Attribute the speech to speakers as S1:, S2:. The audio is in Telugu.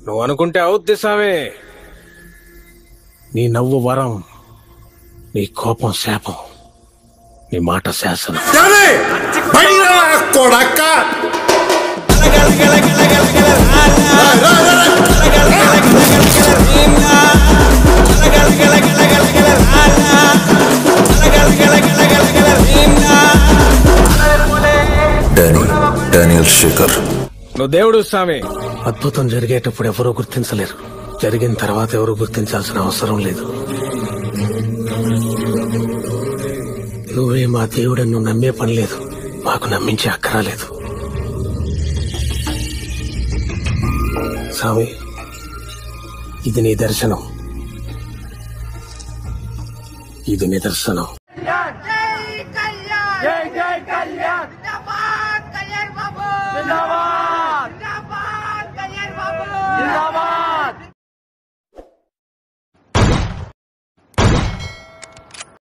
S1: నువ్వు అనుకుంటే అవుద్ది సామే నీ నవ్వు వరం నీ కోపం శాపం నీ మాట శాసనం
S2: కొడక్క
S3: డానీ డానియల్ శేఖర్
S1: నువ్వు దేవుడు స్వామి అద్భుతం జరిగేటప్పుడు ఎవరూ గుర్తించలేరు జరిగిన తర్వాత ఎవరు గుర్తించాల్సిన అవసరం లేదు నువ్వే మా దేవుడని నువ్వు నమ్మే పని లేదు మాకు నమ్మించే అక్కరా లేదు స్వామి ఇది నీ దర్శనం ఇది నిదర్శనం
S4: జై కళ్యాణ్